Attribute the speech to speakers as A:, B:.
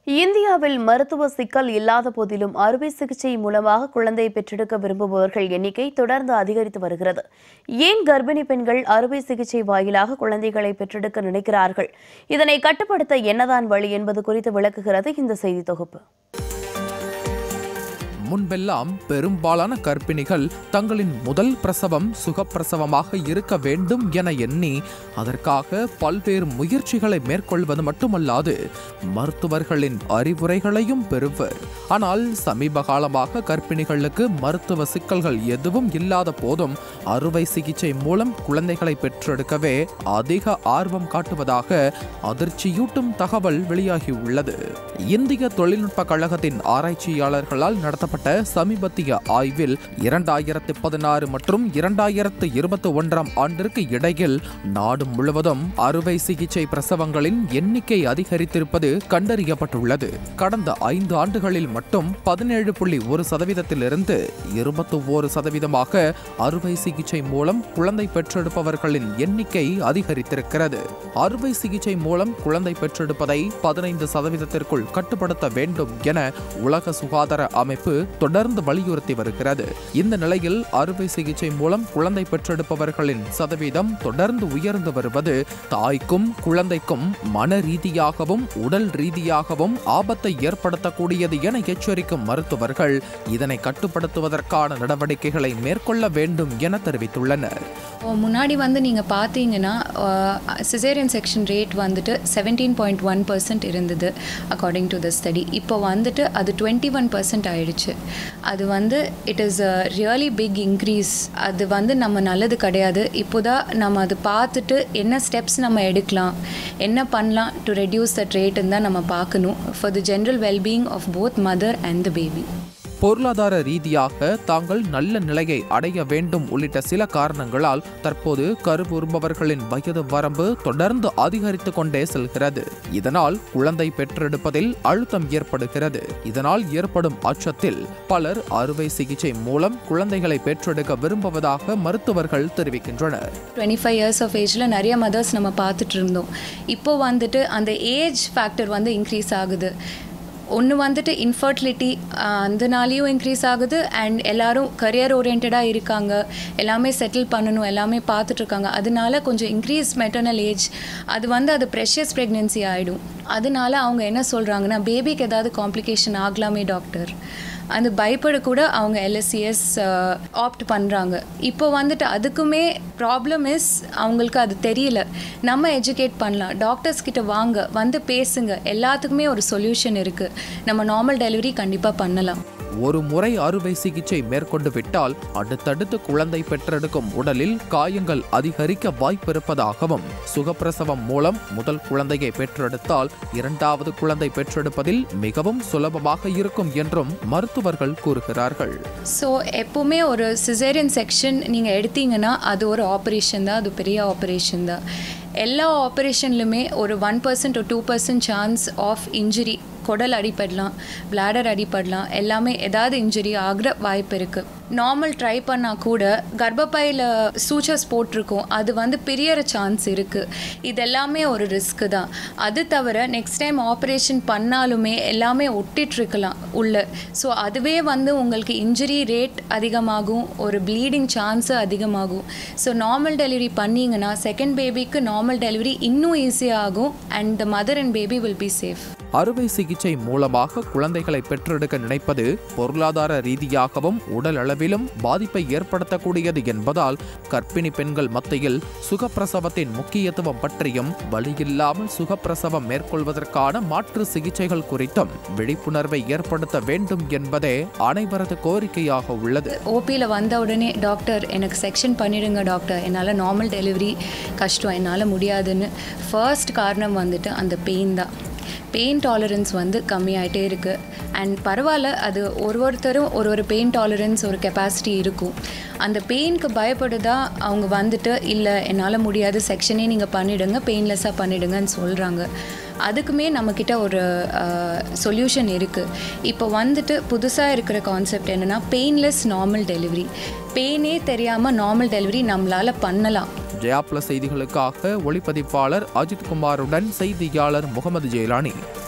A: இந்தியாவில் மருத்துவ சிக்கல் இல்லாத போதிலும் அறுவை சிகிச்சை மூலமாக குழந்தை பெற்றெடுக்க விரும்புபவர்கள் எண்ணிக்கை தொடர்ந்து அதிகரித்து வருகிறது ஏன் கர்ப்பிணி பெண்கள் அறுவை சிகிச்சை வாயிலாக குழந்தைகளை பெற்றெடுக்க நினைக்கிறார்கள் இதனை கட்டுப்படுத்த என்னதான் வழி என்பது குறித்து விளக்குகிறது இந்த செய்தி தொகுப்பு
B: முன்பெல்லாம் பெரும்பாலான கர்ப்பிணிகள் தங்களின் முதல் பிரசவம் சுகப்பிரசவமாக இருக்க வேண்டும் என எண்ணி அதற்காக பல்வேறு முயற்சிகளை மேற்கொள்வது மட்டுமல்லாது மருத்துவர்களின் அறிவுரைகளையும் பெறுவர் ஆனால் சமீப காலமாக கர்ப்பிணிகளுக்கு மருத்துவ சிக்கல்கள் எதுவும் இல்லாத போதும் அறுவை சிகிச்சை மூலம் குழந்தைகளை பெற்றெடுக்கவே அதிக ஆர்வம் காட்டுவதாக அதிர்ச்சியூட்டும் தகவல் வெளியாகியுள்ளது இந்திய தொழில்நுட்ப கழகத்தின் ஆராய்ச்சியாளர்களால் நடத்தப்பட்ட சமீபத்திய ஆய்வில் இரண்டாயிரத்து பதினாறு மற்றும் இரண்டாயிரத்து இருபத்தி ஒன்றாம் ஆண்டிற்கு இடையில் நாடு முழுவதும் அறுவை சிகிச்சை பிரசவங்களின் எண்ணிக்கை அதிகரித்திருப்பது கண்டறியப்பட்டுள்ளது கடந்த ஐந்து ஆண்டுகளில் மட்டும் பதினேழு புள்ளி ஒரு சதவீதத்திலிருந்து இருபத்தி ஓரு சதவீதமாக அறுவை சிகிச்சை மூலம் குழந்தை பெற்றெடுப்பவர்களின் எண்ணிக்கை அதிகரித்திருக்கிறது அறுவை சிகிச்சை மூலம் குழந்தை பெற்றெடுப்பதை பதினைந்து சதவீதத்திற்குள் கட்டுப்படுத்த வேண்டும் என உலக சுகாதார அமைப்பு தொடர்ந்து வலியுறுத்தி வருகிறது இந்த நிலையில் அறுவை சிகிச்சை மூலம் குழந்தை பெற்றெடுப்பவர்களின் சதவீதம் தொடர்ந்து உயர்ந்து வருவது தாய்க்கும் குழந்தைக்கும் மன ரீதியாகவும் உடல் ரீதியாகவும் ஆபத்தை ஏற்படுத்தக்கூடியது என எச்சரிக்கும் மருத்துவர்கள் இதனை கட்டுப்படுத்துவதற்கான நடவடிக்கைகளை மேற்கொள்ள வேண்டும் என தெரிவித்துள்ளனர்
C: முன்னாடி வந்து நீங்கள் பார்த்தீங்கன்னா சிசேரியன் செக்ஷன் ரேட் வந்துட்டு செவன்டீன் பாயிண்ட் ஒன் பர்சன்ட் இருந்தது அக்கார்டிங் டு த ஸ்டடி இப்போ வந்துட்டு அது டுவெண்ட்டி ஒன் பர்சன்ட் ஆயிடுச்சு அது வந்து it is a really big increase அது வந்து நம்ம நல்லது கிடையாது இப்போ தான் நம்ம அது பார்த்துட்டு என்ன ஸ்டெப்ஸ் நம்ம எடுக்கலாம் என்ன பண்ணலாம் டு ரெடியூஸ் தட் ரேட்டுன்னு தான் நம்ம பார்க்கணும் for the general wellbeing of both mother and the baby
B: பொருளாதார ரீதியாக தாங்கள் நல்ல நிலையை அடைய வேண்டும் உள்ளிட்ட சில காரணங்களால் தற்போது கருவுறுபவர்களின் வயது வரம்பு தொடர்ந்து அதிகரித்து கொண்டே செல்கிறது இதனால் குழந்தை பெற்றெடுப்பதில் அழுத்தம் ஏற்படுகிறது இதனால் ஏற்படும் அச்சத்தில் பலர் அறுவை சிகிச்சை மூலம் குழந்தைகளை பெற்றெடுக்க விரும்புவதாக மருத்துவர்கள் தெரிவிக்கின்றனர்
C: டுவெண்ட்டி ஃபைவ் இயர்ஸ் ஆஃப் ஏஜில் நிறைய மதர்ஸ் நம்ம பார்த்துட்டு இருந்தோம் இப்போ வந்துட்டு அந்த ஏஜ் ஃபேக்டர் வந்து இன்க்ரீஸ் ஆகுது ஒன்று வந்துட்டு இன்ஃபர்டிலிட்டி அதனாலேயும் இன்க்ரீஸ் ஆகுது அண்ட் எல்லாரும் கரியர் ஓரியன்டாக இருக்காங்க எல்லாமே செட்டில் பண்ணணும் எல்லாமே பார்த்துட்ருக்காங்க அதனால கொஞ்சம் இன்க்ரீஸ் மெட்டர்னல் ஏஜ் அது வந்து அது ப்ரெஷியஸ் ப்ரெக்னென்சி ஆகிடும் அதனால அவங்க என்ன சொல்கிறாங்கன்னா பேபிக்கு ஏதாவது காம்ப்ளிகேஷன் ஆகலாமே டாக்டர் அந்த பயப்பட கூட அவங்க எல்எஸ்சிஎஸ் ஆப்ட் பண்ணுறாங்க இப்போ வந்துட்டு அதுக்குமே ப்ராப்ளம் இஸ் அவங்களுக்கு அது தெரியல நம்ம எஜுகேட் பண்ணலாம் டாக்டர்ஸ் கிட்ட வாங்க வந்து பேசுங்க எல்லாத்துக்குமே ஒரு சொல்யூஷன் இருக்குது நம்ம நார்மல் டெலிவரி கண்டிப்பாக பண்ணலாம்
B: ஒரு முறை அறுவை சிகிச்சை மேற்கொண்டு விட்டால் அடுத்தடுத்து குழந்தை பெற்றெடுக்கும் உடலில் காயங்கள் அதிகரிக்க வாய்ப்பிருப்பதாகவும் சுகப்பிரசவம் மூலம் முதல் குழந்தையை பெற்றெடுத்தால் இரண்டாவது குழந்தை பெற்றெடுப்பதில் மிகவும் சுலபமாக இருக்கும் என்றும் மருத்துவர்கள் கூறுகிறார்கள்
C: ஸோ எப்போவுமே ஒரு சிசேரியன் செக்ஷன் நீங்கள் எடுத்தீங்கன்னா அது ஒரு ஆப்ரேஷன் தான் அது பெரிய ஆப்ரேஷன் தான் எல்லா ஆப்ரேஷன்லுமே ஒரு ஒன் பர்சன்ட் ஒரு two percent chance of injury குடல் அடிபடலாம் பிளாடர் அடிபடலாம் எல்லாமே ஏதாவது இன்ஜுரி ஆகிற வாய்ப்பு இருக்குது நார்மல் ட்ரை பண்ணால் கூட கர்ப்பப்பையில் சூச்சர்ஸ் போட்டிருக்கோம் அது வந்து பிரியற சான்ஸ் இருக்குது இது எல்லாமே ஒரு ரிஸ்க்கு தான் அது தவிர நெக்ஸ்ட் டைம் ஆப்ரேஷன் பண்ணாலுமே எல்லாமே ஒட்டிகிட்ருக்கலாம் உள்ள ஸோ அதுவே வந்து உங்களுக்கு இன்ஜுரி ரேட் அதிகமாகும் ஒரு ப்ளீடிங் சான்ஸு அதிகமாகும் ஸோ நார்மல் டெலிவரி பண்ணிங்கன்னா செகண்ட் பேபிக்கு நார்மல் டெலிவரி இன்னும் ஈஸியாகும் and the mother and baby will be safe
B: அறுவை சிகிச்சை மூலமாக குழந்தைகளை பெற்றெடுக்க நினைப்பது பொருளாதார ரீதியாகவும் உடல் அளவிலும் பாதிப்பை ஏற்படுத்தக்கூடியது என்பதால் கர்ப்பிணி பெண்கள் மத்தியில் சுகப்பிரசவத்தின் முக்கியத்துவம் பற்றியும் வலியில்லாமல் சுகப்பிரசவம் மேற்கொள்வதற்கான மாற்று சிகிச்சைகள் குறித்தும் விழிப்புணர்வை ஏற்படுத்த வேண்டும் என்பதே அனைவரது கோரிக்கையாக உள்ளது
C: ஓபியில் வந்த உடனே டாக்டர் எனக்கு செக்ஷன் பண்ணிடுங்க டாக்டர் என்னால் நார்மல் டெலிவரி கஷ்டம் என்னால் முடியாதுன்னு ஃபர்ஸ்ட் காரணம் வந்துட்டு அந்த பெயின் தான் பெயின் டாலரன்ஸ் வந்து கம்மியாயிட்டே இருக்குது அண்ட் பரவாயில்ல அது ஒரு ஒருத்தரும் ஒரு ஒரு பெயின் டாலரன்ஸ் ஒரு கெப்பாசிட்டி இருக்கும் அந்த பெயினுக்கு பயப்படுதா அவங்க வந்துட்டு இல்லை என்னால் முடியாது செக்ஷனே நீங்கள் பண்ணிவிடுங்க பெயின்லெஸ்ஸாக பண்ணிவிடுங்கன்னு சொல்கிறாங்க அதுக்குமே நம்மக்கிட்ட ஒரு சொல்யூஷன் இருக்குது இப்போ வந்துட்டு புதுசாக இருக்கிற கான்செப்ட் என்னென்னா பெயின்லெஸ் நார்மல் டெலிவரி பெயினே தெரியாமல் நார்மல் டெலிவரி நம்மளால் பண்ணலாம்
B: ஜெயா பிளஸ் செய்திகளுக்காக ஒளிப்பதிப்பாளர் அஜித் குமாருடன் செய்தியாளர் முகமது ஜெயலானி